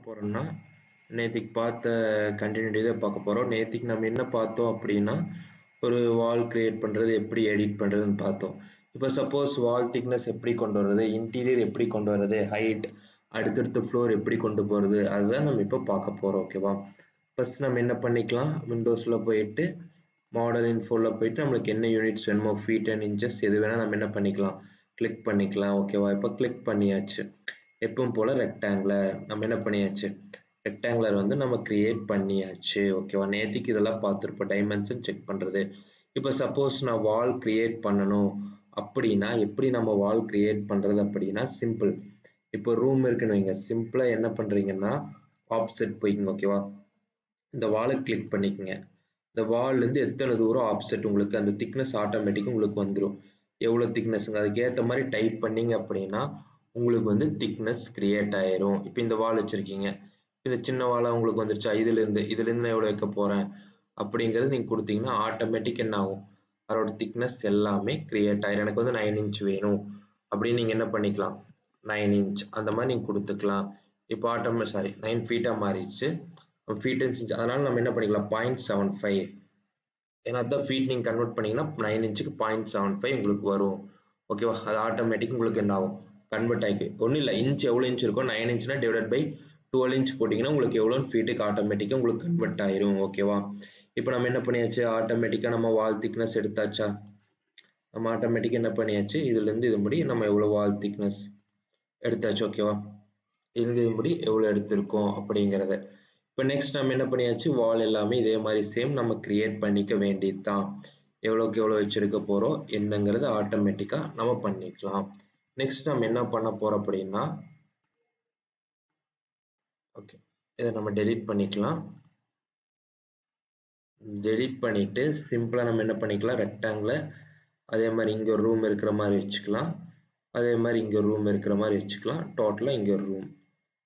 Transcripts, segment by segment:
போகிறோம்னா நேத்திக்கு பார்த்த கண்டினியூட்டி தான் பார்க்க போகிறோம் நேத்திக்கு நம்ம என்ன பார்த்தோம் அப்படின்னா ஒரு வால் கிரியேட் பண்ணுறது எப்படி எடிட் பண்ணுறதுன்னு பார்த்தோம் இப்போ சப்போஸ் வால் திக்னஸ் எப்படி கொண்டு வர்றது இன்டீரியர் எப்படி கொண்டு வர்றது ஹைட் அடுத்தடுத்த ஃப்ளோர் எப்படி கொண்டு போகிறது அதுதான் நம்ம இப்போ பார்க்க போகிறோம் ஓகேவா ஃபர்ஸ்ட் நம்ம என்ன பண்ணிக்கலாம் விண்டோஸில் போயிட்டு மாடல் இன்ஃபோவில் போயிட்டு நம்மளுக்கு என்ன யூனிட்ஸ் வேணுமோ ஃபீட் அண்ட் இன்ச்சஸ் எது வேணால் நம்ம என்ன பண்ணிக்கலாம் கிளிக் பண்ணிக்கலாம் ஓகேவா இப்போ கிளிக் பண்ணியாச்சு எப்பவும் போல் ரெக்டாங்குலர் நம்ம என்ன பண்ணியாச்சு ரெக்டாங்குலர் வந்து நம்ம கிரியேட் பண்ணியாச்சு ஓகேவா நேத்திக்கு இதெல்லாம் பார்த்துருப்போம் டைமென்ஷன் செக் பண்ணுறது இப்போ சப்போஸ் நான் வால் கிரியேட் பண்ணணும் அப்படின்னா எப்படி நம்ம வால் கிரியேட் பண்ணுறது அப்படின்னா சிம்பிள் இப்போ ரூம் இருக்குன்னு வைங்க சிம்பிளாக என்ன பண்ணுறீங்கன்னா ஆப்செட் போய்க்குங்க ஓகேவா இந்த வாலை கிளிக் பண்ணிக்கோங்க இந்த வால்லேருந்து எத்தனை தூரம் ஆப்செட் உங்களுக்கு அந்த திக்னஸ் ஆட்டோமேட்டிக் உங்களுக்கு வந்துடும் எவ்வளோ திக்னஸ்ங்க அதுக்கேற்ற மாதிரி டைப் பண்ணீங்க அப்படின்னா உங்களுக்கு வந்து திக்னஸ் கிரியேட் ஆயிரும் இப்போ இந்த வால் வச்சுருக்கீங்க இந்த சின்ன வாழை உங்களுக்கு வந்துருச்சா இதுலேருந்து இதுலேருந்து நான் எவ்வளோ வைக்க போகிறேன் அப்படிங்கிறது நீங்கள் கொடுத்தீங்கன்னா ஆட்டோமேட்டிக் என்ன ஆகும் அதோட திக்னஸ் எல்லாமே கிரியேட் ஆயிரும் எனக்கு வந்து நைன் இன்ச் வேணும் அப்படின்னு நீங்கள் என்ன பண்ணிக்கலாம் நைன் இன்ச் அந்த மாதிரி நீங்கள் கொடுத்துக்கலாம் இப்போ ஆட்டோமே சாரி நைன் ஃபீட்டாக மாறிடுச்சு ஃபீட் இன்ச் அதனால நம்ம என்ன பண்ணிக்கலாம் பாயிண்ட் செவன் ஃபைவ் ஏன்னா அதான் ஃபீட் நீங்கள் கன்வெர்ட் பண்ணிங்கன்னா நைன் இன்ச்சுக்கு பாயிண்ட் செவன் ஃபைவ் உங்களுக்கு வரும் ஓகேவா அது ஆட்டோமேட்டிக் உங்களுக்கு என்ன ஆகும் கன்வெர்ட் ஆகி ஒன்றும் இல்லை இன்ச் எவ்வளோ இன்ச் இருக்கும் நைன் இன்ச்னா டிவைட் பை டுவெல் இன்ச் போட்டிங்கன்னா உங்களுக்கு எவ்வளோ ஃபீட்டுக்கு ஆட்டோமேட்டிக்காக உங்களுக்கு கன்வெர்ட் ஆயிரும் ஓகேவா இப்போ நம்ம என்ன பண்ணியாச்சு ஆட்டோமேட்டிக்காக நம்ம வால் திக்னஸ் எடுத்தாச்சா நம்ம ஆட்டோமேட்டிக்காக என்ன பண்ணியாச்சு இதுலேருந்து இது முடி நம்ம எவ்வளோ வால் திக்னஸ் எடுத்தாச்சு ஓகேவா இருந்து இது முடி எவ்வளோ எடுத்திருக்கோம் அப்படிங்கிறத இப்போ நெக்ஸ்ட் நம்ம என்ன பண்ணியாச்சு வால் எல்லாமே இதே மாதிரி சேம் நம்ம கிரியேட் பண்ணிக்க வேண்டியது தான் எவ்வளோக்கு எவ்வளோ வச்சுருக்க போகிறோம் என்னங்கிறது ஆட்டோமேட்டிக்காக நம்ம பண்ணிக்கலாம் நெக்ஸ்ட் நம்ம என்ன பண்ண போகிறோம் அப்படின்னா ஓகே இதை நம்ம டெலீட் பண்ணிக்கலாம் டெலீட் பண்ணிவிட்டு சிம்பிளாக நம்ம என்ன பண்ணிக்கலாம் ரெக்டாங்கில் அதே மாதிரி இங்கே ஒரு ரூம் இருக்கிற மாதிரி வச்சுக்கலாம் அதே மாதிரி இங்கே ஒரு ரூம் இருக்கிற மாதிரி வச்சுக்கலாம் டோட்டலாக இங்கே ஒரு ரூம்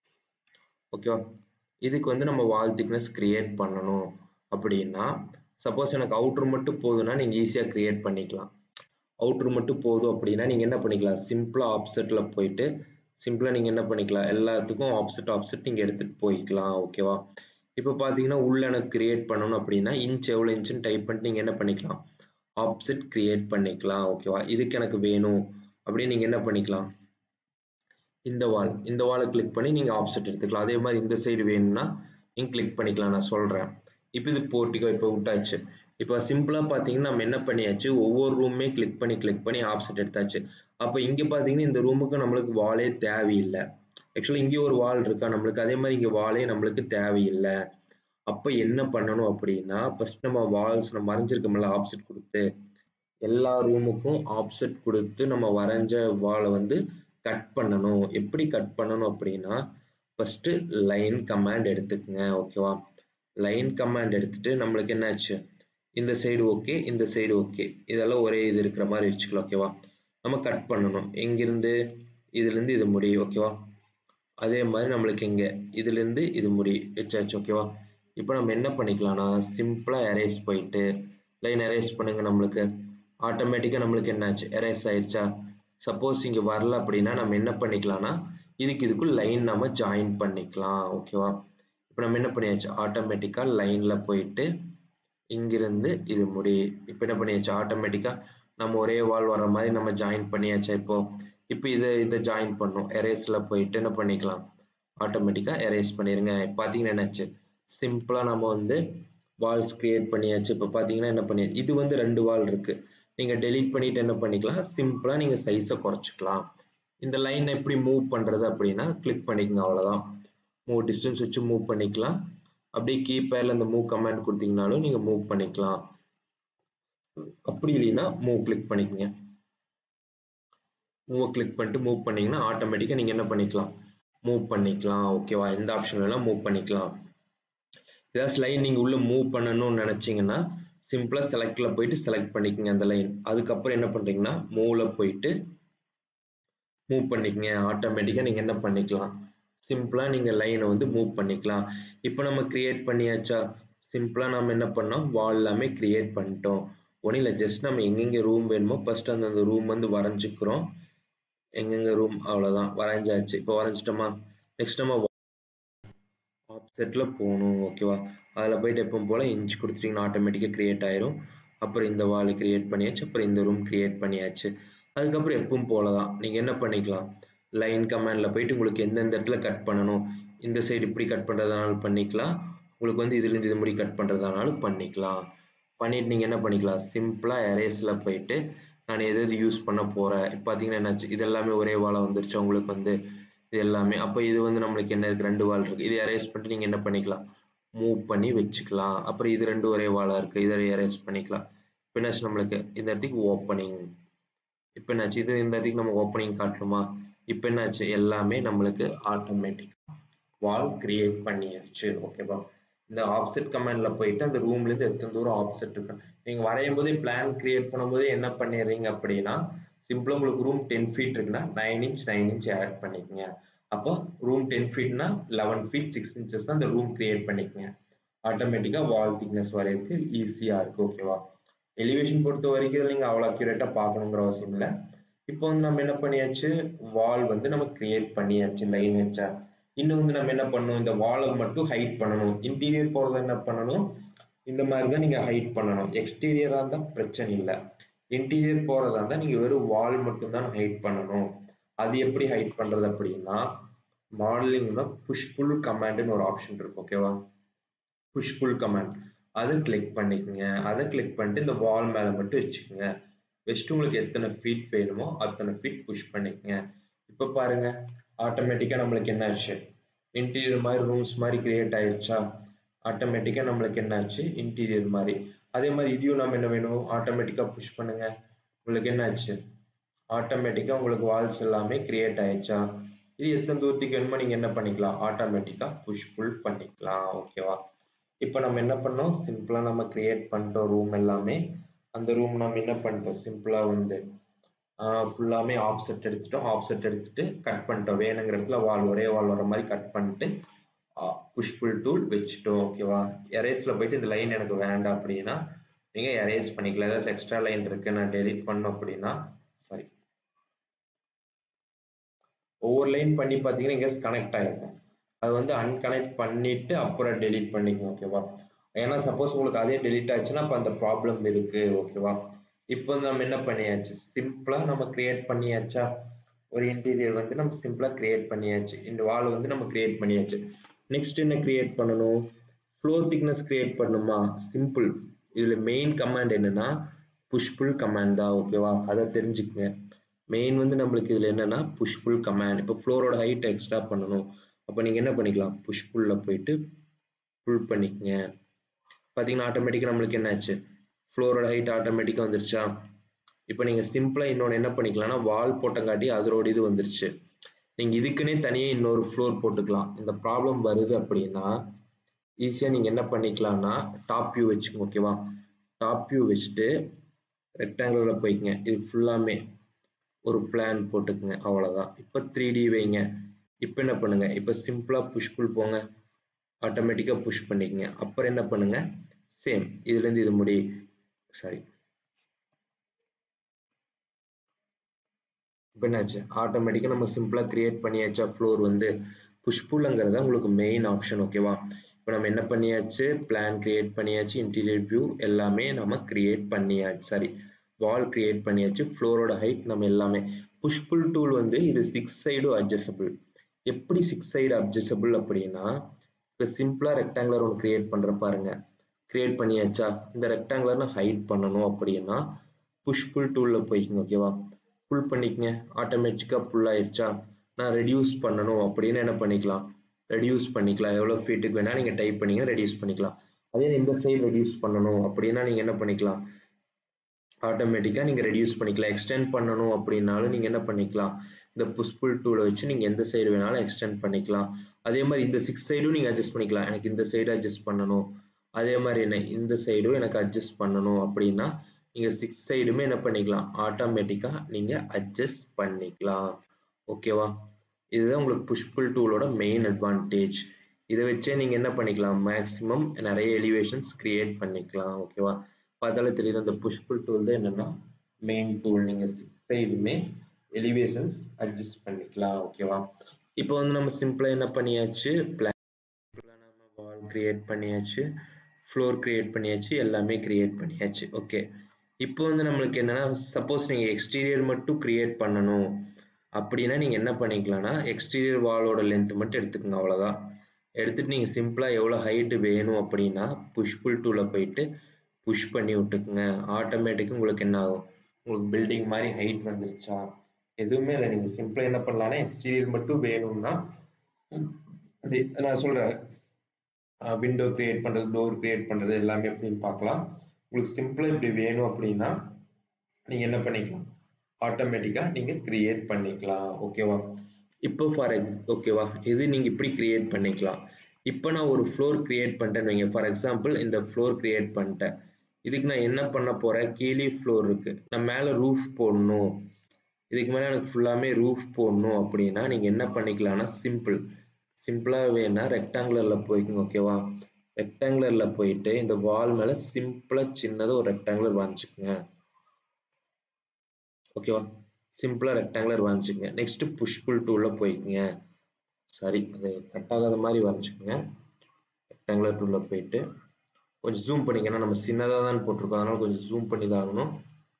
ஓகேவா இதுக்கு வந்து நம்ம வால் திக்னஸ் கிரியேட் பண்ணணும் அப்படின்னா சப்போஸ் எனக்கு அவுட்ரு மட்டும் போதுன்னா நீங்கள் ஈஸியாக கிரியேட் பண்ணிக்கலாம் அவுட்ரு மட்டும் போதும் அப்படின்னா நீங்கள் என்ன பண்ணிக்கலாம் சிம்பிளாக ஆப்செட்டில் போயிட்டு சிம்பிளாக நீங்கள் என்ன பண்ணிக்கலாம் எல்லாத்துக்கும் ஆப்செட் ஆப்செட் நீங்கள் எடுத்துகிட்டு போய்க்கலாம் ஓகேவா இப்போ பார்த்தீங்கன்னா உள்ள எனக்கு கிரியேட் பண்ணணும் அப்படின்னா இன்ச் எவ்வளோ இன்ச்சுன்னு டைப் பண்ணிட்டு நீங்கள் என்ன பண்ணிக்கலாம் ஆப்செட் கிரியேட் பண்ணிக்கலாம் ஓகேவா இதுக்கு எனக்கு வேணும் அப்படின்னு நீங்கள் என்ன பண்ணிக்கலாம் இந்த வால் இந்த வாலை கிளிக் பண்ணி நீங்கள் ஆப்செட் எடுத்துக்கலாம் அதே மாதிரி இந்த சைடு வேணும்னா நீங்கள் கிளிக் பண்ணிக்கலாம் நான் சொல்கிறேன் இப்போ இது போட்டிக்கோ இப்போ விட்டாச்சு இப்போ சிம்பிளாக பார்த்தீங்கன்னா நம்ம என்ன பண்ணியாச்சு ஒவ்வொரு ரூமே கிளிக் பண்ணி கிளிக் பண்ணி ஆப்செட் எடுத்தாச்சு அப்போ இங்கே பார்த்தீங்கன்னா இந்த ரூமுக்கு நம்மளுக்கு வாலே தேவையில்லை ஆக்சுவலாக இங்கே ஒரு வால் இருக்கா நம்மளுக்கு அதே மாதிரி இங்கே வாலே நம்மளுக்கு தேவையில்லை அப்போ என்ன பண்ணணும் அப்படின்னா ஃபர்ஸ்ட் நம்ம வால்ஸ் நம்ம வரைஞ்சிருக்கோம்ல ஆப்செட் கொடுத்து எல்லா ரூமுக்கும் ஆப்செட் கொடுத்து நம்ம வரைஞ்ச வாலை வந்து கட் பண்ணணும் எப்படி கட் பண்ணணும் அப்படின்னா ஃபர்ஸ்ட் லைன் கமாண்ட் எடுத்துக்கங்க ஓகேவா லைன் கமாண்ட் எடுத்துட்டு நம்மளுக்கு என்னாச்சு இந்த சைடு ஓகே இந்த சைடு ஓகே இதெல்லாம் ஒரே இது இருக்கிற மாதிரி வச்சுக்கலாம் ஓகேவா நம்ம கட் பண்ணணும் எங்கிருந்து இதுலேருந்து இது முடியும் ஓகேவா அதே மாதிரி நம்மளுக்கு இங்கே இதுலேருந்து இது முடி வச்சாச்சு ஓகேவா இப்போ நம்ம என்ன பண்ணிக்கலாம்னா சிம்பிளாக எரேஸ் போயிட்டு லைன் எரேஸ் பண்ணுங்க நம்மளுக்கு ஆட்டோமேட்டிக்காக நம்மளுக்கு என்னாச்சு எரேஸ் ஆயிடுச்சா சப்போஸ் இங்கே வரல அப்படின்னா நம்ம என்ன பண்ணிக்கலாம்னா இதுக்கு இதுக்குள் லைன் நம்ம ஜாயின் பண்ணிக்கலாம் ஓகேவா இப்போ நம்ம என்ன பண்ணியாச்சு ஆட்டோமேட்டிக்காக லைனில் போயிட்டு இங்கிருந்து இது முடி இப்போ என்ன பண்ணியாச்சு ஆட்டோமேட்டிக்காக நம்ம ஒரே வால் வர மாதிரி நம்ம ஜாயின் பண்ணியாச்சா இப்போ இப்போ இதை இதை ஜாயின் பண்ணோம் எரேஸில் போயிட்டு என்ன பண்ணிக்கலாம் ஆட்டோமேட்டிக்காக எரேஸ் பண்ணிடுங்க பார்த்தீங்கன்னா என்னாச்சு சிம்பிளாக நம்ம வந்து வால்ஸ் கிரியேட் பண்ணியாச்சு இப்போ பார்த்தீங்கன்னா என்ன பண்ணி இது வந்து ரெண்டு வால் இருக்குது நீங்கள் டெலீட் பண்ணிட்டு என்ன பண்ணிக்கலாம் சிம்பிளாக நீங்கள் சைஸை குறைச்சிக்கலாம் இந்த லைன் எப்படி மூவ் பண்ணுறது அப்படின்னா கிளிக் பண்ணிக்கங்க அவ்வளோதான் மூவ் டிஸ்டன்ஸ் வச்சு மூவ் பண்ணிக்கலாம் அப்படியே கீப்பேரில் அந்த மூவ் கமாண்ட் கொடுத்தீங்கனாலும் நீங்கள் மூவ் பண்ணிக்கலாம் அப்படி இல்லைன்னா மூவ் கிளிக் பண்ணிக்கங்க மூவை கிளிக் பண்ணிட்டு மூவ் பண்ணீங்கன்னா ஆட்டோமேட்டிக்காக நீங்கள் என்ன பண்ணிக்கலாம் மூவ் பண்ணிக்கலாம் ஓகேவா எந்த ஆப்ஷன் வேணால் மூவ் பண்ணிக்கலாம் ஏதாவது ஸ்லைன் நீங்கள் உள்ளே மூவ் பண்ணணும்னு நினச்சிங்கன்னா சிம்பிளாக செலக்டில் போயிட்டு செலக்ட் பண்ணிக்கங்க அந்த லைன் அதுக்கப்புறம் என்ன பண்ணுறீங்கன்னா மூவில் போயிட்டு மூவ் பண்ணிக்கங்க ஆட்டோமேட்டிக்காக நீங்கள் என்ன பண்ணிக்கலாம் சிம்பிளாக நீங்கள் லைனை வந்து மூவ் பண்ணிக்கலாம் இப்போ நம்ம கிரியேட் பண்ணியாச்சா சிம்பிளாக நம்ம என்ன பண்ணோம் வால் எல்லாமே கிரியேட் பண்ணிட்டோம் ஒன்றும் இல்லை ஜஸ்ட் நம்ம எங்கெங்கே ரூம் வேணுமோ ஃபர்ஸ்ட் அந்த ரூம் வந்து வரைஞ்சிக்கிறோம் எங்கெங்க ரூம் அவ்வளோதான் வரைஞ்சாச்சு இப்போ வரைஞ்சிட்டோமா நெக்ஸ்ட் நம்ம ஆப்செட்டில் போகணும் ஓகேவா அதில் போயிட்டு எப்பவும் போல் இன்ச் கொடுத்துட்டிங்கன்னா ஆட்டோமேட்டிக்காக க்ரியேட் ஆயிரும் அப்புறம் இந்த வால் க்ரியேட் பண்ணியாச்சு அப்புறம் இந்த ரூம் க்ரியேட் பண்ணியாச்சு அதுக்கப்புறம் எப்பவும் போல தான் நீங்கள் என்ன பண்ணிக்கலாம் லைன் கமாண்டில் போயிட்டு உங்களுக்கு எந்தெந்த இடத்துல கட் பண்ணணும் இந்த சைடு இப்படி கட் பண்ணுறதுனாலும் பண்ணிக்கலாம் உங்களுக்கு வந்து இதுலேருந்து இது முடி கட் பண்ணுறதுனாலும் பண்ணிக்கலாம் பண்ணிட்டு நீங்கள் என்ன பண்ணிக்கலாம் சிம்பிளாக எரேஸில் போயிட்டு நான் எது எது யூஸ் பண்ண போகிறேன் இப்போ பார்த்தீங்கன்னா என்னாச்சு இது எல்லாமே ஒரே வாழை வந்துருச்சு உங்களுக்கு வந்து இது எல்லாமே அப்போ இது வந்து நம்மளுக்கு என்ன இருக்குது ரெண்டு வால் இருக்குது இது எரேஸ் பண்ணிட்டு நீங்கள் என்ன பண்ணிக்கலாம் மூவ் பண்ணி வச்சுக்கலாம் அப்புறம் இது ரெண்டு ஒரே வாலாக இருக்குது இதை எரேஸ் பண்ணிக்கலாம் இப்போ என்னாச்சு நம்மளுக்கு இந்த இடத்துக்கு ஓப்பனிங் இப்போ என்னாச்சு இது இந்த இடத்துக்கு நம்ம ஓப்பனிங் காட்டணுமா இப்போ என்னாச்சு எல்லாமே நம்மளுக்கு ஆட்டோமேட்டிக் வால் கிரியேட் பண்ணியாச்சு ஓகேவா இந்த ஆப்செட் கமாண்டில் போயிட்டு அந்த ரூம்லேருந்து எத்தனை தூரம் ஆப்செட் இருக்கு நீங்கள் வரையும் போதே பிளான் கிரியேட் பண்ணும்போது என்ன பண்ணிடுறீங்க அப்படின்னா சிம்பிளாக உங்களுக்கு ரூம் டென் ஃபீட் இருக்குன்னா nine inch nine inch add பண்ணிக்கங்க அப்போ ரூம் டென் ஃபீட்னா லெவன் ஃபீட் சிக்ஸ் இன்ச்சஸ் தான் அந்த ரூம் கிரியேட் பண்ணிக்கங்க ஆட்டோமேட்டிக்காக வால் திக்னஸ் வரையறதுக்கு ஈஸியாக இருக்குது ஓகேவா எலிவேஷன் பொறுத்த வரைக்கும் இதில் நீங்கள் அவ்வளோ அக்யூரேட்டாக பார்க்கணுங்கிற அவசியம் இல்லை இப்போ வந்து நம்ம என்ன பண்ணியாச்சு வால் வந்து நம்ம கிரியேட் பண்ணியாச்சு லைன் வச்சா இன்னும் வந்து நம்ம என்ன பண்ணணும் இந்த வாலை மட்டும் ஹைட் பண்ணணும் இன்டீரியர் போகிறத என்ன பண்ணணும் இந்த மாதிரி தான் நீங்கள் ஹைட் பண்ணணும் எக்ஸ்டீரியராக இருந்தால் பிரச்சனை இல்லை இன்டீரியர் போகிறதா இருந்தால் நீங்கள் வெறும் வால் மட்டும் தான் ஹைட் பண்ணணும் அது எப்படி ஹைட் பண்ணுறது அப்படின்னா மாடலிங்னா புஷ் புல் கமாண்டுன்னு ஒரு ஆப்ஷன் இருக்கு ஓகேவா புஷ் புல் கமாண்ட் அதை கிளிக் பண்ணிக்கோங்க அதை கிளிக் பண்ணிட்டு இந்த வால் மேலே மட்டும் வச்சுக்கோங்க வச்சுட்டு உங்களுக்கு எத்தனை ஃபீட் வேணுமோ அத்தனை ஃபீட் புஷ் பண்ணிக்கோங்க இப்போ பாருங்க ஆட்டோமேட்டிக்காக நம்மளுக்கு என்ன ஆச்சு இன்டீரியர் மாதிரி ரூம்ஸ் மாதிரி கிரியேட் ஆயிருச்சா ஆட்டோமேட்டிக்காக நம்மளுக்கு என்ன ஆச்சு இன்டீரியர் மாதிரி அதே மாதிரி இதையும் நம்ம என்ன வேணும் ஆட்டோமேட்டிக்காக புஷ் பண்ணுங்க உங்களுக்கு என்ன ஆச்சு ஆட்டோமேட்டிக்காக உங்களுக்கு வால்ஸ் எல்லாமே கிரியேட் ஆயிடுச்சா இது எத்தனை தூரத்துக்கு வேணுமோ நீங்கள் என்ன பண்ணிக்கலாம் ஆட்டோமேட்டிக்காக புஷ் புல் பண்ணிக்கலாம் ஓகேவா இப்போ நம்ம என்ன பண்ணோம் சிம்பிளாக நம்ம கிரியேட் பண்ணிட்டோம் ரூம் எல்லாமே அந்த ரூம் நம்ம என்ன பண்ணிட்டோம் சிம்பிளாக வந்து ஃபுல்லாமே ஆப்செட் எடுத்துட்டோம் ஆப்செட் எடுத்துட்டு கட் பண்ணிட்டோம் வேணுங்கிற இடத்துல வால் ஒரே வால் வர மாதிரி கட் பண்ணிட்டு புஷ் புல் டூல் வச்சுட்டோம் ஓகேவா எரேஸில் போயிட்டு இந்த லைன் எனக்கு வேண்டாம் அப்படின்னா நீங்கள் எரேஸ் பண்ணிக்கலாம் ஏதாச்சும் எக்ஸ்ட்ரா லைன் இருக்கு நான் டெலிட் பண்ணோம் அப்படின்னா சாரி ஒவ்வொரு லைன் பண்ணி பார்த்தீங்கன்னா இங்கே கனெக்ட் ஆகிருக்கும் அது வந்து அன்கனெக்ட் பண்ணிட்டு அப்புறம் டெலிட் பண்ணிக்கணும் ஓகேவா ஏன்னா சப்போஸ் உங்களுக்கு அதே டெலிட் ஆச்சுன்னா அப்போ அந்த ப்ராப்ளம் இருக்கு ஓகேவா இப்போ நம்ம என்ன பண்ணியாச்சு சிம்பிளாக நம்ம கிரியேட் பண்ணியாச்சா ஒரு இன்டீரியர் வந்து நம்ம சிம்பிளாக கிரியேட் பண்ணியாச்சு இந்த வால் வந்து நம்ம கிரியேட் பண்ணியாச்சு நெக்ஸ்ட் என்ன கிரியேட் பண்ணணும் ஃப்ளோர் திக்னஸ் கிரியேட் பண்ணணுமா சிம்பிள் இதில் மெயின் கமாண்ட் என்னன்னா புஷ்புல் கமாண்ட் தான் ஓகேவா அதை தெரிஞ்சுக்கங்க மெயின் வந்து நம்மளுக்கு இதில் என்னன்னா புஷ்புல் கமாண்ட் இப்போ ஃப்ளோரோட ஹைட் எக்ஸ்ட்ரா பண்ணணும் அப்போ நீங்கள் என்ன பண்ணிக்கலாம் புஷ்புல்லில் போயிட்டு புல் பண்ணிக்கங்க பார்த்தீங்கன்னா ஆட்டோமேட்டிக்காக நம்மளுக்கு என்னாச்சு ஃப்ளோரோட ஹைட் ஆட்டோமேட்டிக்காக வந்துருச்சா இப்போ நீங்கள் சிம்பிளாக இன்னொன்று என்ன பண்ணிக்கலாம்னா வால் போட்டங்காட்டி அதோட இது வந்துருச்சு நீங்கள் இதுக்குன்னே தனியாக இன்னொரு ஃப்ளோர் போட்டுக்கலாம் இந்த ப்ராப்ளம் வருது அப்படின்னா ஈஸியாக நீங்கள் என்ன பண்ணிக்கலாம்னா டாப் வியூ வச்சுக்கோங்க ஓகேவா டாப் வியூ வச்சுட்டு ரெக்டாங்குலரில் போய்க்குங்க இது ஃபுல்லாமே ஒரு பிளான் போட்டுக்குங்க அவ்வளோதான் இப்போ த்ரீ டி வைங்க இப்போ என்ன பண்ணுங்க இப்போ சிம்பிளாக புஷ் புல் போங்க ஆட்டோமேட்டிக்காக புஷ் பண்ணிக்கங்க அப்புறம் என்ன பண்ணுங்க சேம் இதுலேருந்து இது முடி சாரி இப்போ என்னாச்சு ஆட்டோமேட்டிக்காக நம்ம சிம்பிளாக கிரியேட் பண்ணியாச்சா ஃப்ளோர் வந்து புஷ்புல்ங்கிறத உங்களுக்கு மெயின் ஆப்ஷன் ஓகேவா இப்போ நம்ம என்ன பண்ணியாச்சு பிளான் கிரியேட் பண்ணியாச்சு இன்டீரியர் வியூ எல்லாமே நம்ம கிரியேட் பண்ணியாச்சு சாரி வால் கிரியேட் பண்ணியாச்சு ஃப்ளோரோட ஹைட் நம்ம எல்லாமே புஷ்புல் டூல் வந்து இது சிக்ஸ் சைடும் அட்ஜஸ்டபிள் எப்படி சிக்ஸ் சைடு அட்ஜஸ்டபிள் அப்படின்னா இப்போ சிம்பிளாக ரெக்டாங்குலர் ஒன்று கிரியேட் பண்ணுற பாருங்க கிரியேட் பண்ணியாச்சா இந்த ரெக்டாங்குலர் நான் ஹைட் பண்ணணும் அப்படின்னா புஷ் புல் டூலில் போய்க்குங்க ஓகேவா புல் பண்ணிக்கங்க ஆட்டோமேட்டிக்காக புல் ஆயிடுச்சா நான் ரெடியூஸ் பண்ணணும் அப்படின்னு என்ன பண்ணிக்கலாம் ரெடியூஸ் பண்ணிக்கலாம் எவ்வளோ ஃபீட்டுக்கு வேணால் நீங்கள் டைப் பண்ணிங்க ரெடியூஸ் பண்ணிக்கலாம் அதே இந்த சைடு ரெடியூஸ் பண்ணணும் அப்படின்னா நீங்கள் என்ன பண்ணிக்கலாம் ஆட்டோமேட்டிக்காக நீங்கள் ரெடியூஸ் பண்ணிக்கலாம் எக்ஸ்டெண்ட் பண்ணணும் அப்படின்னாலும் நீங்கள் என்ன பண்ணிக்கலாம் இந்த புஷ்புல் டூலை வச்சு நீங்கள் எந்த சைடு வேணாலும் எக்ஸ்டெண்ட் பண்ணிக்கலாம் அதே மாதிரி இந்த சிக்ஸ் சைடும் நீங்கள் அட்ஜஸ்ட் பண்ணிக்கலாம் எனக்கு இந்த சைடு அட்ஜஸ்ட் பண்ணணும் அதே மாதிரி என்ன இந்த சைடும் எனக்கு அட்ஜஸ்ட் பண்ணணும் அப்படின்னா நீங்கள் சிக்ஸ் சைடுமே என்ன பண்ணிக்கலாம் ஆட்டோமேட்டிக்காக நீங்கள் அட்ஜஸ்ட் பண்ணிக்கலாம் ஓகேவா இதுதான் உங்களுக்கு புஷ்புல் டூலோட மெயின் அட்வான்டேஜ் இதை வச்சே நீங்கள் என்ன பண்ணிக்கலாம் மேக்ஸிமம் நிறைய எலிவேஷன்ஸ் கிரியேட் பண்ணிக்கலாம் ஓகேவா பார்த்தாலே தெரியுது அந்த புஷ்புல் டூல் தான் என்னன்னா மெயின் டூல் நீங்கள் சிக்ஸ் சைடுமே எலிவேஷன்ஸ் அட்ஜஸ்ட் பண்ணிக்கலாம் ஓகேவா இப்போ வந்து நம்ம சிம்பிளாக என்ன பண்ணியாச்சு பிளான் கிரியேட் பண்ணியாச்சு ஃப்ளோர் கிரியேட் பண்ணியாச்சு எல்லாமே கிரியேட் பண்ணியாச்சு ஓகே இப்போ வந்து நம்மளுக்கு என்னன்னா சப்போஸ் நீங்கள் எக்ஸ்டீரியர் மட்டும் கிரியேட் பண்ணணும் அப்படின்னா நீங்கள் என்ன பண்ணிக்கலாம்னா எக்ஸ்டீரியர் வாலோட லென்த் மட்டும் எடுத்துக்கோங்க அவ்வளோதான் எடுத்துட்டு நீங்கள் சிம்பிளாக எவ்வளோ ஹைட்டு வேணும் அப்படின்னா புஷ் புல் டூவில் போயிட்டு புஷ் பண்ணி விட்டுக்குங்க ஆட்டோமேட்டிக்காக உங்களுக்கு என்ன ஆகும் உங்களுக்கு பில்டிங் மாதிரி ஹைட் வந்துருச்சா எதுவுமே இல்லை நீங்கள் சிம்பிளாக என்ன பண்ணலாம்னா எக்ஸ்டீரியர் மட்டும் வேணும்னா அது நான் சொல்கிறேன் விண்டோ கிரியேட் பண்ணுறது டோர் கிரியேட் பண்ணுறது எல்லாமே எப்படின்னு பார்க்கலாம் உங்களுக்கு சிம்பிளாக இப்படி வேணும் அப்படின்னா நீங்கள் என்ன பண்ணிக்கலாம் ஆட்டோமேட்டிக்காக நீங்கள் கிரியேட் பண்ணிக்கலாம் ஓகேவா இப்போ ஃபார் எக்ஸ் ஓகேவா இது நீங்கள் இப்படி கிரியேட் பண்ணிக்கலாம் இப்போ நான் ஒரு ஃப்ளோர் கிரியேட் பண்ணிட்டேன்னு வைங்க ஃபார் எக்ஸாம்பிள் இந்த ஃப்ளோர் கிரியேட் பண்ணிட்டேன் இதுக்கு நான் என்ன பண்ண போகிறேன் கீழே ஃப்ளோர் இருக்குது நான் மேலே ரூஃப் போடணும் இதுக்கு மேலே எனக்கு ஃபுல்லாமே ரூஃப் போடணும் அப்படின்னா நீங்கள் என்ன பண்ணிக்கலாம்னா சிம்பிள் சிம்பிளாக வேணா ரெக்டாங்குலரில் போய்க்குங்க ஓகேவா ரெக்டாங்குலரில் போயிட்டு இந்த வால் மேலே சிம்பிளாக சின்னதாக ஒரு ரெக்டாங்குலர் வாங்கிச்சுக்குங்க ஓகேவா சிம்பிளாக ரெக்டாங்குலர் வரைஞ்சிக்கங்க நெக்ஸ்ட் புஷ் புல் டூலில் போய்க்குங்க சாரி அது கட் ஆகாத மாதிரி வரைஞ்சிக்கோங்க ரெக்டாங்குலர் டூலில் போயிட்டு கொஞ்சம் ஜூம் பண்ணிங்கன்னா நம்ம சின்னதாக தான் போட்டிருக்கோம் அதனால கொஞ்சம் ஜூம் பண்ணி தான் ஆகணும்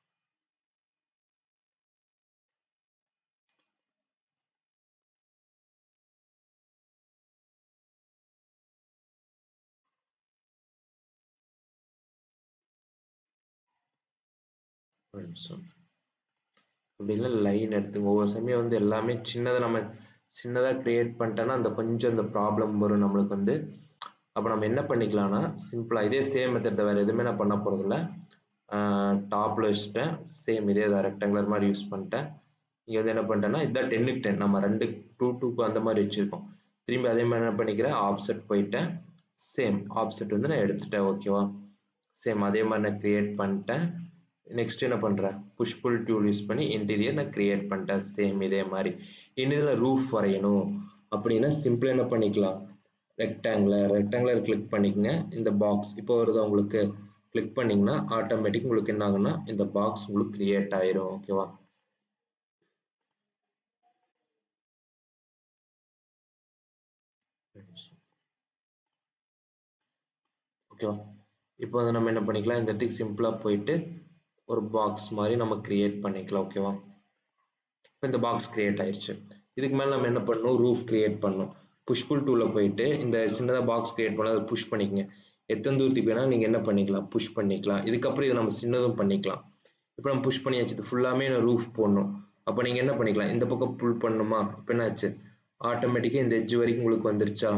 ஒரு நிமிஷம் அப்படின்னா லைன் எடுத்துங்க ஒவ்வொரு சமயம் வந்து எல்லாமே சின்னதாக நம்ம சின்னதாக க்ரியேட் பண்ணிட்டோன்னா அந்த கொஞ்சம் அந்த ப்ராப்ளம் வரும் நம்மளுக்கு வந்து அப்போ நம்ம என்ன பண்ணிக்கலாம்னா சிம்பிளாக இதே சேம் மெத்தட் வேறு எதுவுமே நான் பண்ண போகிறதில்ல டாப்பில் வச்சுட்டேன் சேம் இதே தான் ரெக்டாங்குலர் மாதிரி யூஸ் பண்ணிட்டேன் இங்கே வந்து என்ன பண்ணிட்டேன்னா இதுதான் டென்னுக்கு டென் நம்ம ரெண்டு டூ டூக்கு அந்த மாதிரி வச்சுருக்கோம் திரும்பி அதே மாதிரி என்ன பண்ணிக்கிறேன் ஆப்செட் போயிட்டேன் சேம் ஆப்செட் வந்து நான் எடுத்துட்டேன் ஓகேவா சேம் அதே மாதிரி நான் க்ரியேட் பண்ணிட்டேன் நெக்ஸ்ட் என்ன பண்ணுறேன் புஷ் புல் டூல் யூஸ் பண்ணி இன்டீரியர் நான் கிரியேட் பண்ணிட்டேன் சேம் இதே மாதிரி இதில் ரூஃப் வரையணும் அப்படின்னா சிம்பிளாக என்ன பண்ணிக்கலாம் ரெக்டாங்குலர் ரெக்டாங்குலர் கிளிக் பண்ணிக்கங்க இந்த பாக்ஸ் இப்போ வருது உங்களுக்கு கிளிக் பண்ணிங்கன்னா ஆட்டோமேட்டிக் உங்களுக்கு என்ன ஆகுன்னா இந்த பாக்ஸ் உங்களுக்கு கிரியேட் ஆயிரும் ஓகேவா ஓகேவா இப்போ வந்து நம்ம என்ன பண்ணிக்கலாம் இந்த இடத்துக்கு சிம்பிளாக போயிட்டு ஒரு பாக்ஸ் மாதிரி நம்ம கிரியேட் பண்ணிக்கலாம் ஓகேவா இப்போ இந்த பாக்ஸ் கிரியேட் ஆயிடுச்சு இதுக்கு மேலே நம்ம என்ன பண்ணணும் ரூஃப் கிரியேட் பண்ணணும் புஷ் புல் டூவில் போயிட்டு இந்த சின்னதாக பாக்ஸ் கிரியேட் பண்ண அதை புஷ் பண்ணிக்கங்க எத்தனை தூரத்துக்கு வேணால் நீங்கள் என்ன பண்ணிக்கலாம் புஷ் பண்ணிக்கலாம் இதுக்கப்புறம் இதை நம்ம சின்னதும் பண்ணிக்கலாம் இப்போ நம்ம புஷ் பண்ணியாச்சு இது ஃபுல்லாமே நான் ரூஃப் போடணும் அப்போ நீங்கள் என்ன பண்ணிக்கலாம் இந்த பக்கம் புல் பண்ணணுமா இப்போ என்னாச்சு ஆட்டோமேட்டிக்காக இந்த எட்ஜ் வரைக்கும் உங்களுக்கு வந்துருச்சா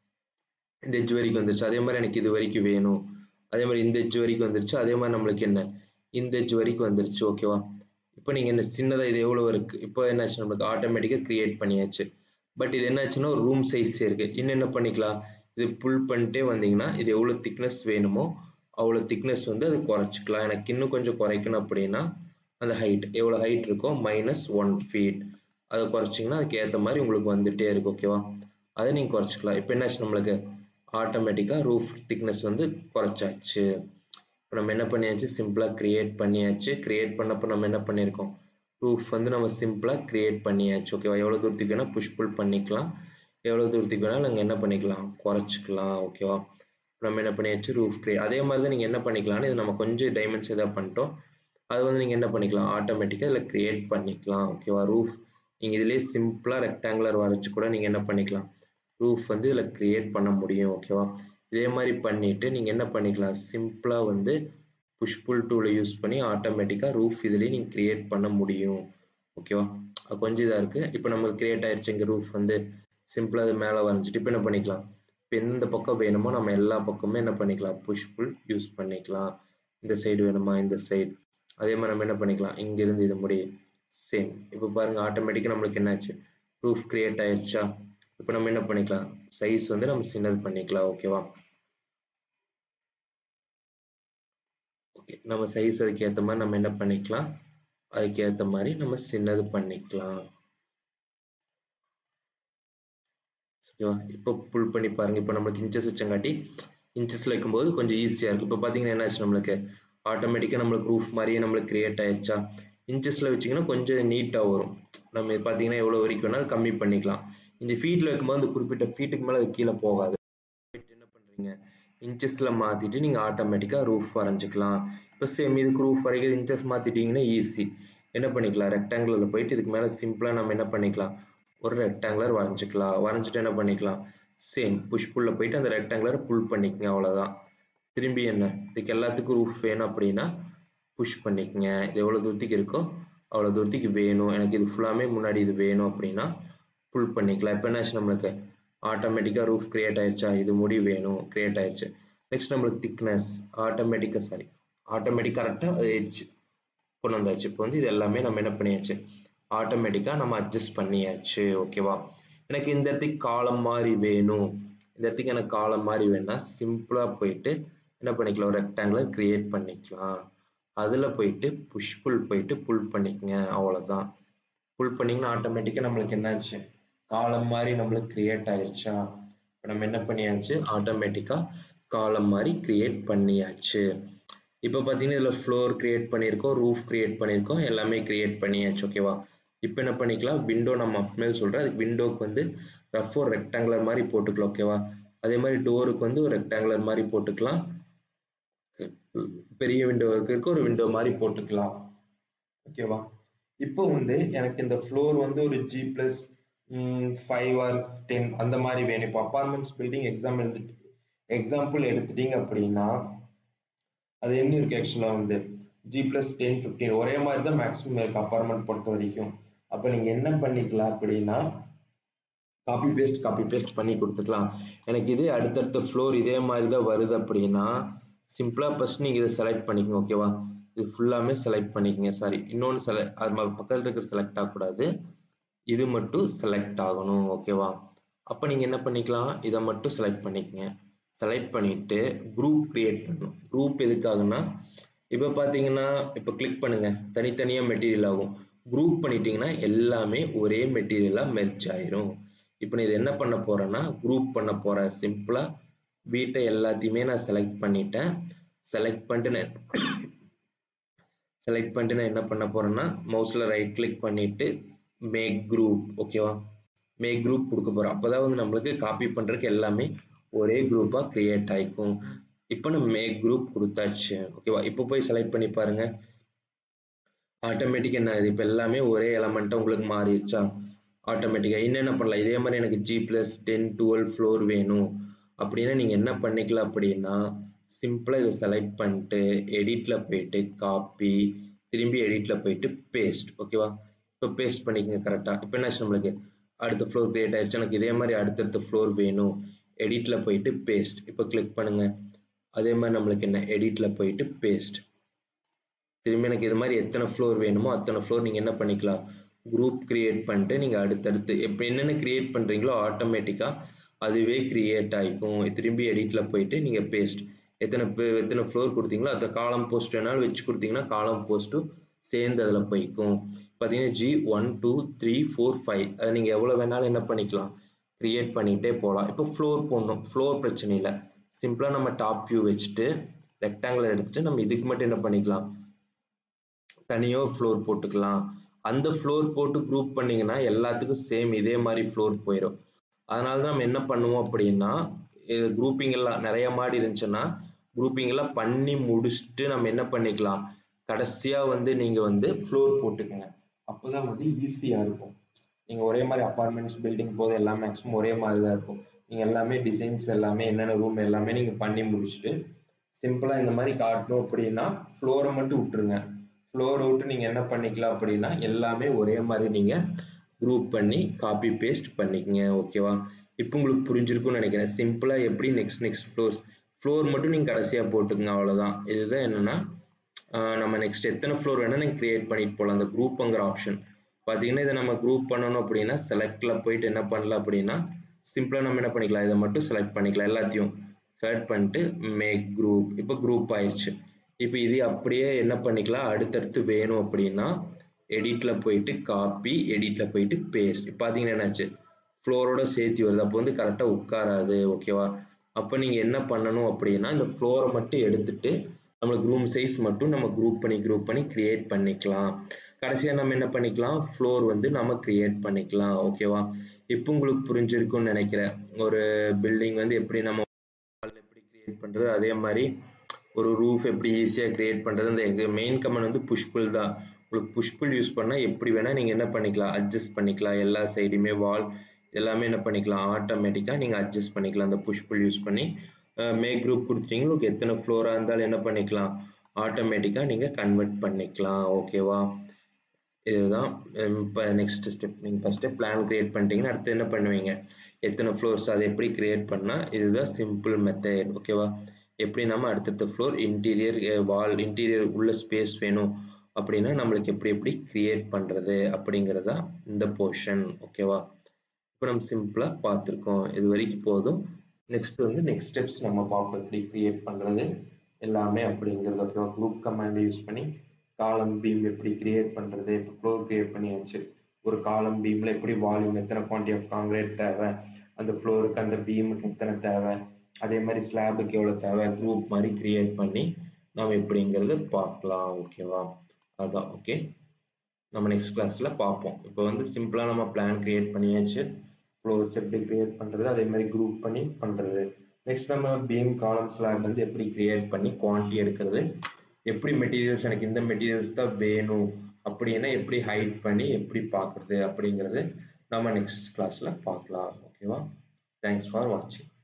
இந்த எட்ஜ் வரைக்கும் வந்துருச்சு அதே மாதிரி எனக்கு இது வரைக்கும் வேணும் அதே மாதிரி இந்த எட்ஜ் வரைக்கும் வந்துருச்சு அதே மாதிரி நம்மளுக்கு என்ன இந்த எட்ஜ் வரைக்கும் வந்துருச்சு ஓகேவா இப்போ நீங்கள் என்ன சின்னதாக இது எவ்வளோ இருக்குது இப்போ என்னாச்சு நம்மளுக்கு ஆட்டோமேட்டிக்காக க்ரியேட் பண்ணியாச்சு பட் இது என்னாச்சுன்னா ஒரு ரூம் சைஸ் இருக்குது இன்னும் என்ன பண்ணிக்கலாம் இது புல் பண்ணிட்டே வந்தீங்கன்னா இது எவ்வளோ திக்னஸ் வேணுமோ அவ்வளோ திக்னஸ் வந்து அது குறைச்சிக்கலாம் எனக்கு இன்னும் கொஞ்சம் குறைக்கணும் அப்படின்னா அந்த ஹைட் எவ்வளோ ஹைட் இருக்கோ மைனஸ் ஒன் ஃபீட் அதை குறைச்சிங்கன்னா அதுக்கு ஏற்ற மாதிரி உங்களுக்கு வந்துகிட்டே இருக்கு ஓகேவா அதை நீங்கள் குறைச்சிக்கலாம் இப்போ என்னாச்சு நம்மளுக்கு ஆட்டோமேட்டிக்காக ரூஃப் திக்னஸ் வந்து குறைச்சாச்சு இப்போ நம்ம என்ன பண்ணியாச்சு சிம்பிளாக க்ரியேட் பண்ணியாச்சு க்ரியேட் பண்ணப்போ நம்ம என்ன பண்ணியிருக்கோம் ரூஃப் வந்து நம்ம சிம்பிளாக க்ரியேட் பண்ணியாச்சு ஓகேவா எவ்வளோ தூரத்துக்கு வேணால் புஷ் புல் பண்ணிக்கலாம் எவ்வளோ தூரத்துக்கு வேணால் நாங்கள் என்ன பண்ணிக்கலாம் குறைச்சிக்கலாம் ஓகேவா நம்ம என்ன பண்ணியாச்சு ரூஃப் க்ரியேட் அதே மாதிரி தான் நீங்கள் என்ன பண்ணிக்கலாம்னு இது நம்ம கொஞ்சம் டைமென்ஸ் எதாவது பண்ணிட்டோம் அது வந்து நீங்கள் என்ன பண்ணிக்கலாம் ஆட்டோமேட்டிக்காக இதில் க்ரியேட் பண்ணிக்கலாம் ஓகேவா ரூஃப் நீங்கள் இதிலே சிம்பிளாக ரெக்டாங்குலர் வரைச்சி கூட நீங்கள் என்ன பண்ணிக்கலாம் ரூஃப் வந்து இதில் க்ரியேட் பண்ண முடியும் ஓகேவா இதே மாதிரி பண்ணிவிட்டு நீங்கள் என்ன பண்ணிக்கலாம் சிம்பிளாக வந்து புஷ் புல் டூலை யூஸ் பண்ணி ஆட்டோமேட்டிக்காக ரூஃப் இதுலேயே நீங்கள் க்ரியேட் பண்ண முடியும் ஓகேவா அது கொஞ்சம் இதாக இருக்குது இப்போ நம்மளுக்கு க்ரியேட் ஆயிடுச்சு இங்கே ரூஃப் வந்து சிம்பிளாக அது மேலே வரைஞ்சிட்டு இப்போ என்ன பண்ணிக்கலாம் இப்போ எந்த பக்கம் வேணுமோ நம்ம எல்லா பக்கமுமே என்ன பண்ணிக்கலாம் புஷ் புல் யூஸ் பண்ணிக்கலாம் இந்த சைடு வேணுமா இந்த சைடு அதே மாதிரி நம்ம என்ன பண்ணிக்கலாம் இங்கேருந்து இது முடியும் சேம் இப்போ பாருங்கள் ஆட்டோமேட்டிக்காக நம்மளுக்கு என்னாச்சு ரூஃப் க்ரியேட் ஆயிடுச்சா இப்போ நம்ம என்ன பண்ணிக்கலாம் சைஸ் வந்து நம்ம சின்னது பண்ணிக்கலாம் ஓகேவா ஓகே நம்ம சைஸ் அதுக்கு ஏற்ற மாதிரி நம்ம என்ன பண்ணிக்கலாம் அதுக்கு ஏற்ற மாதிரி நம்ம சின்னது பண்ணிக்கலாம் ஓகேவா இப்போ புல் பண்ணி பாருங்க இப்போ நம்மளுக்கு இன்ச்சஸ் வச்சங்காட்டி இன்ச்சஸில் வைக்கும்போது கொஞ்சம் ஈஸியாக இருக்கும் இப்போ பார்த்தீங்கன்னா என்னாச்சு நம்மளுக்கு ஆட்டோமேட்டிக்காக நம்மளுக்கு ரூஃப் மாதிரியே நம்மளுக்கு கிரியேட் ஆயிடுச்சா இன்ச்சஸில் வச்சிங்கன்னா கொஞ்சம் நீட்டாக வரும் நம்ம பார்த்தீங்கன்னா எவ்வளோ வரைக்கும் வேணாலும் கம்மி பண்ணிக்கலாம் இந்த ஃபீட்டில் வைக்கும்போது அந்த குறிப்பிட்ட ஃபீட்டுக்கு மேலே அது கீழே போகாது என்ன பண்ணுறீங்க மாற்றிடுங்க இன்ச்சஸில் மாற்றிட்டு நீங்கள் ஆட்டோமேட்டிக்காக ரூஃப் வரைஞ்சிக்கலாம் இப்போ சேம் இதுக்கு ரூஃப் வரைக்கிறது இன்ச்சஸ் மாற்றிட்டிங்கன்னா ஈஸி என்ன பண்ணிக்கலாம் ரெக்டாங்குலரில் போயிட்டு இதுக்கு மேலே சிம்பிளாக நம்ம என்ன பண்ணிக்கலாம் ஒரு ரெக்டாங்குலர் வரைஞ்சிக்கலாம் வரைஞ்சிட்டு என்ன பண்ணிக்கலாம் சேம் புஷ் புல்ல போயிட்டு அந்த ரெக்டாங்குலரை புல் பண்ணிக்கங்க அவ்வளோதான் திரும்பி என்ன இதுக்கு எல்லாத்துக்கும் ரூஃப் வேணும் அப்படின்னா புஷ் பண்ணிக்கங்க இது எவ்வளோ தூரத்துக்கு இருக்கோ அவ்வளோ தூரத்துக்கு வேணும் எனக்கு இது ஃபுல்லாமே முன்னாடி இது வேணும் அப்படின்னா புல் பண்ணிக்கலாம் இப்போ என்னாச்சு நம்மளுக்கு ஆட்டோமேட்டிக்காக ரூஃப் கிரியேட் ஆயிடுச்சா இது முடி வேணும் கிரியேட் ஆயிடுச்சு நெக்ஸ்ட் நம்மளுக்கு திக்னஸ் ஆட்டோமேட்டிக்காக சாரி ஆட்டோமேட்டிக் கரெக்டாக எட்ஜ் கொண்டு வந்தாச்சு இப்போ வந்து இது எல்லாமே நம்ம என்ன பண்ணியாச்சு ஆட்டோமேட்டிக்காக நம்ம அட்ஜஸ்ட் பண்ணியாச்சு ஓகேவா எனக்கு இந்த இடத்துக்கு காலம் மாதிரி வேணும் இந்த இடத்துக்கு எனக்கு காலம் மாதிரி வேணும்னா சிம்பிளாக போயிட்டு என்ன பண்ணிக்கலாம் ஒரு ரெக்டாங்குலர் கிரியேட் பண்ணிக்கலாம் அதில் போயிட்டு புஷ் புல் போயிட்டு புல் பண்ணிக்கங்க அவ்வளோதான் புல் பண்ணிங்கன்னா ஆட்டோமேட்டிக்காக நம்மளுக்கு என்னாச்சு காலம் மாதிரி நம்மளுக்கு கிரியேட் ஆயிடுச்சா இப்போ நம்ம என்ன பண்ணியாச்சு ஆட்டோமேட்டிக்காக காலம் மாதிரி கிரியேட் பண்ணியாச்சு இப்போ பார்த்தீங்கன்னா இதில் ஃப்ளோர் கிரியேட் பண்ணியிருக்கோம் ரூஃப் கிரியேட் பண்ணியிருக்கோம் எல்லாமே கிரியேட் பண்ணியாச்சு ஓகேவா இப்போ என்ன பண்ணிக்கலாம் விண்டோ நம்ம அப்மேல் சொல்கிறேன் அதுக்கு விண்டோக்கு வந்து ரஃப் ஒரு ரெக்டாங்குலர் மாதிரி போட்டுக்கலாம் ஓகேவா அதே மாதிரி டோருக்கு வந்து ஒரு ரெக்டாங்குலர் மாதிரி போட்டுக்கலாம் பெரிய விண்டோ இருக்கு ஒரு விண்டோ மாதிரி போட்டுக்கலாம் ஓகேவா இப்போ வந்து எனக்கு இந்த ஃப்ளோர் வந்து ஒரு G plus five or ten அந்த மாதிரி வேணும் இப்போ அப்பார்ட்மெண்ட்ஸ் பில்டிங் எக்ஸாம் எழுதிட்டு எக்ஸாம்பிள் எடுத்துட்டீங்க அப்படின்னா அது என்ன இருக்கு ஆக்சுவலாக வந்து ஜி பிளஸ் டென் ஃபிஃப்டீன் ஒரே மாதிரி தான் மேக்ஸிமம் இருக்கு அப்பார்ட்மெண்ட் பொறுத்த வரைக்கும் அப்போ நீங்கள் என்ன பண்ணிக்கலாம் அப்படின்னா காப்பி பேஸ்ட் காப்பி பேஸ்ட் பண்ணி கொடுத்துக்கலாம் எனக்கு இது அடுத்தடுத்த ஃப்ளோர் இதே மாதிரி தான் வருது அப்படின்னா சிம்பிளாக ஃபஸ்ட் நீங்கள் இதை செலக்ட் பண்ணிக்கங்க ஓகேவா இது ஃபுல்லாமே செலக்ட் பண்ணிக்கங்க சாரி இன்னொன்று செலக்ட் அது பக்கத்தில் இருக்கிற செலக்ட் ஆகக்கூடாது இது மட்டும் செலக்ட் ஆகணும் ஓகேவா அப்போ நீங்கள் என்ன பண்ணிக்கலாம் இதை மட்டும் செலக்ட் பண்ணிக்கங்க செலக்ட் பண்ணிட்டு குரூப் கிரியேட் பண்ணணும் குரூப் எதுக்காகனா இப்போ பார்த்தீங்கன்னா இப்போ கிளிக் பண்ணுங்க தனித்தனியாக மெட்டீரியல் ஆகும் குரூப் பண்ணிட்டீங்கன்னா எல்லாமே ஒரே மெட்டீரியலாக மெர்ச் ஆயிரும் இப்போ நான் இது என்ன பண்ண போறேன்னா குரூப் பண்ண போறேன் சிம்பிளாக வீட்டை எல்லாத்தையுமே நான் செலக்ட் பண்ணிட்டேன் செலக்ட் பண்ணிட்டு நான் செலக்ட் பண்ணிட்டு நான் என்ன பண்ண போறேன்னா மவுஸில் ரைட் கிளிக் பண்ணிட்டு மேக் குரூப் ஓகேவா மேக் குரூப் கொடுக்க போறோம் அப்போதான் வந்து நம்மளுக்கு காப்பி பண்ணுறதுக்கு எல்லாமே ஒரே குரூப்பாக கிரியேட் ஆகிக்கும் இப்போ நம்ம மேக் குரூப் கொடுத்தாச்சு ஓகேவா இப்போ போய் செலக்ட் பண்ணி பாருங்க ஆட்டோமேட்டிக் என்ன ஆகுது இப்போ எல்லாமே ஒரே எலமெண்ட்டாக உங்களுக்கு மாறிடுச்சா ஆட்டோமேட்டிக்காக என்னென்ன பண்ணலாம் இதே மாதிரி எனக்கு G plus ten twelve floor வேணும் அப்படின்னா நீங்கள் என்ன பண்ணிக்கலாம் அப்படின்னா சிம்பிளாக இதை செலக்ட் பண்ணிட்டு எடிட்டில் போயிட்டு காப்பி திரும்பி எடிட்டில் போயிட்டு பேஸ்ட் ஓகேவா இப்போ பேஸ்ட் பண்ணிக்கங்க கரெக்டாக இப்போ என்னாச்சு நம்மளுக்கு அடுத்த ஃப்ளோர் கிரியேட் ஆயிடுச்சு எனக்கு இதே மாதிரி அடுத்தடுத்த ஃப்ளோர் வேணும் எடிட்டில் போயிட்டு பேஸ்ட் இப்போ கிளிக் பண்ணுங்க அதே மாதிரி நம்மளுக்கு என்ன எடிட்டில் போயிட்டு பேஸ்ட் திரும்பி எனக்கு இது மாதிரி எத்தனை ஃப்ளோர் வேணுமோ அத்தனை ஃப்ளோர் நீங்கள் என்ன பண்ணிக்கலாம் குரூப் கிரியேட் பண்ணிட்டு நீங்கள் அடுத்தடுத்து இப்போ என்னென்ன கிரியேட் பண்ணுறீங்களோ ஆட்டோமேட்டிக்காக அதுவே கிரியேட் ஆகிக்கும் திரும்பி எடிட்டில் போயிட்டு நீங்கள் பேஸ்ட் எத்தனை எத்தனை ஃப்ளோர் கொடுத்தீங்களோ அந்த காலம் போஸ்ட் வேணாலும் வச்சு கொடுத்தீங்கன்னா காலம் போஸ்ட்டும் சேர்ந்து அதில் போய்க்கும் பார்த்தீங்கன்னா G one two three four five அதை நீங்கள் எவ்வளோ வேணாலும் என்ன பண்ணிக்கலாம் க்ரியேட் பண்ணிகிட்டே போகலாம் இப்போ ஃப்ளோர் போடணும் ஃப்ளோர் பிரச்சனை இல்லை சிம்பிளாக நம்ம டாப் வியூ வச்சுட்டு ரெக்டாங்குலர் எடுத்துட்டு நம்ம இதுக்கு மட்டும் என்ன பண்ணிக்கலாம் தனியாக ஃப்ளோர் போட்டுக்கலாம் அந்த ஃப்ளோர் போட்டு குரூப் பண்ணிங்கன்னா எல்லாத்துக்கும் சேம் இதே மாதிரி ஃப்ளோர் போயிடும் அதனால தான் நம்ம என்ன பண்ணுவோம் அப்படின்னா இது குரூப்பிங் எல்லாம் நிறைய மாடி இருந்துச்சுன்னா குரூப்பிங் எல்லாம் பண்ணி முடிச்சுட்டு நம்ம என்ன பண்ணிக்கலாம் கடைசியாக வந்து நீங்கள் வந்து ஃப்ளோர் போட்டுக்கோங்க அப்போ தான் வந்து ஈஸியாக இருக்கும் நீங்கள் ஒரே மாதிரி அப்பார்ட்மெண்ட்ஸ் பில்டிங் போது எல்லாமே மேக்ஸிமம் ஒரே மாதிரி தான் இருக்கும் நீங்கள் எல்லாமே டிசைன்ஸ் எல்லாமே என்னென்ன ரூம் எல்லாமே நீங்கள் பண்ணி முடிச்சுட்டு சிம்பிளாக இந்த மாதிரி காட்டணும் அப்படின்னா ஃப்ளோரை மட்டும் விட்டுருங்க ஃப்ளோரை விட்டு நீங்கள் என்ன பண்ணிக்கலாம் அப்படின்னா எல்லாமே ஒரே மாதிரி நீங்கள் குரூப் பண்ணி காப்பி பேஸ்ட் பண்ணிக்கங்க ஓகேவா இப்போ உங்களுக்கு புரிஞ்சிருக்கும்னு நினைக்கிறேன் சிம்பிளாக எப்படி நெக்ஸ்ட் நெக்ஸ்ட் ஃப்ளோர்ஸ் ஃப்ளோர் மட்டும் நீங்கள் கடைசியாக போட்டுக்கங்க அவ்வளோதான் இதுதான் என்னென்னா நம்ம நெக்ஸ்ட் எத்தனை ஃப்ளோர் வேணால் நீங்கள் க்ரியேட் பண்ணிட்டு போகலாம் அந்த குரூப்புங்கிற ஆப்ஷன் பார்த்தீங்கன்னா இதை நம்ம குரூப் பண்ணணும் அப்படின்னா செலக்டில் போயிட்டு என்ன பண்ணலாம் அப்படின்னா சிம்பிளாக நம்ம என்ன பண்ணிக்கலாம் இதை மட்டும் செலக்ட் பண்ணிக்கலாம் எல்லாத்தையும் செலக்ட் பண்ணிட்டு மேக் குரூப் இப்போ குரூப் ஆயிடுச்சு இப்போ இது அப்படியே என்ன பண்ணிக்கலாம் அடுத்தடுத்து வேணும் அப்படின்னா எடிட்டில் போயிட்டு காப்பி எடிட்டில் போயிட்டு பேஸ்ட் இப்போ பார்த்தீங்கன்னா என்னாச்சு ஃப்ளோரோட சேர்த்து வருது அப்போ வந்து கரெக்டாக உட்காராது ஓகேவா அப்போ நீங்கள் என்ன பண்ணணும் அப்படின்னா இந்த ஃப்ளோரை மட்டும் எடுத்துட்டு நம்மளுக்கு ரூம் சைஸ் மட்டும் நம்ம குரூப் பண்ணி குரூப் பண்ணி க்ரியேட் பண்ணிக்கலாம் கடைசியாக நம்ம என்ன பண்ணிக்கலாம் ஃப்ளோர் வந்து நம்ம க்ரியேட் பண்ணிக்கலாம் ஓகேவா இப்போ உங்களுக்கு புரிஞ்சிருக்கும்னு நினைக்கிறேன் ஒரு பில்டிங் வந்து எப்படி நம்ம எப்படி கிரியேட் பண்ணுறது அதே மாதிரி ஒரு ரூஃப் எப்படி ஈஸியாக கிரியேட் பண்ணுறது இந்த மெயின் கமெண்ட் வந்து புஷ்புல் தான் உங்களுக்கு புஷ்புல் யூஸ் பண்ணால் எப்படி வேணால் நீங்கள் என்ன பண்ணிக்கலாம் அட்ஜஸ்ட் பண்ணிக்கலாம் எல்லா சைடுமே வால் எல்லாமே என்ன பண்ணிக்கலாம் ஆட்டோமேட்டிக்காக நீங்கள் அட்ஜஸ்ட் பண்ணிக்கலாம் அந்த புஷ்புல் யூஸ் பண்ணி மேக் குரூப் கொடுத்துட்டீங்கன்னா உங்களுக்கு எத்தனை ஃப்ளோராக இருந்தாலும் என்ன பண்ணிக்கலாம் ஆட்டோமேட்டிக்காக நீங்கள் கன்வெர்ட் பண்ணிக்கலாம் ஓகேவா இதுதான் இப்போ நெக்ஸ்ட் ஸ்டெப் நீங்கள் ஃபஸ்ட்டு பிளான் க்ரியேட் பண்ணிட்டீங்கன்னா அடுத்து என்ன பண்ணுவீங்க எத்தனை ஃப்ளோர்ஸ் அதை எப்படி க்ரியேட் பண்ணால் இதுதான் சிம்பிள் மெத்தட் ஓகேவா எப்படி நம்ம அடுத்தடுத்த ஃப்ளோர் இன்டீரியர் வால் இன்டீரியர் உள்ள ஸ்பேஸ் வேணும் அப்படின்னா நம்மளுக்கு எப்படி எப்படி க்ரியேட் பண்ணுறது அப்படிங்கிறதா இந்த போர்ஷன் ஓகேவா இப்போ நம்ம சிம்பிளாக பார்த்துருக்கோம் இது வரைக்கும் போதும் நெக்ஸ்ட் வந்து நெக்ஸ்ட் ஸ்டெப்ஸ் நம்ம பார்ப்போம் எப்படி க்ரியேட் பண்ணுறது எல்லாமே அப்படிங்கிறது ஓகேவா குரூப் கமாண்ட் யூஸ் பண்ணி காலம் பீம் எப்படி கிரியேட் பண்ணுறது இப்போ ஃப்ளோர் கிரியேட் பண்ணியாச்சு ஒரு காலம் பீமில் எப்படி வால்யூம் எத்தனை குவான்டிட்டி ஆஃப் காங்கிரீட் தேவை அந்த ஃப்ளோருக்கு அந்த பீமுக்கு எத்தனை தேவை அதே மாதிரி ஸ்லாபுக்கு எவ்வளோ தேவை குரூப் மாதிரி கிரியேட் பண்ணி நம்ம எப்படிங்கிறது பார்க்கலாம் ஓகேவா அதான் ஓகே நம்ம நெக்ஸ்ட் கிளாஸில் பார்ப்போம் இப்போ வந்து சிம்பிளாக நம்ம பிளான் கிரியேட் பண்ணியாச்சு ஃப்ளோர்ஸ் எப்படி கிரியேட் பண்ணுறது அதே மாதிரி குரூப் பண்ணி பண்ணுறது நெக்ஸ்ட் நம்ம பீம் காலம் ஸ்லாப் வந்து எப்படி கிரியேட் பண்ணி குவான்டிட்டி எடுக்கிறது எப்படி மெட்டீரியல்ஸ் எனக்கு இந்த மெட்டீரியல்ஸ் தான் வேணும் அப்படின்னா எப்படி ஹைட் பண்ணி எப்படி பார்க்குறது அப்படிங்கிறது நம்ம நெக்ஸ்ட் கிளாஸில் பார்க்கலாம் ஓகேவா தேங்க்ஸ் ஃபார் வாட்சிங்